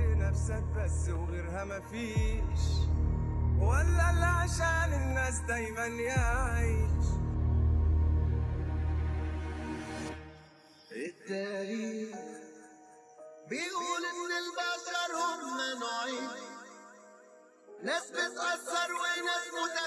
لنفسك بس وغيرها مفيش ولا اللي عشان الناس دايما يعيش التاريخ بيقول ان البشر هم نوعين ناس بتأثر وناس متأثرين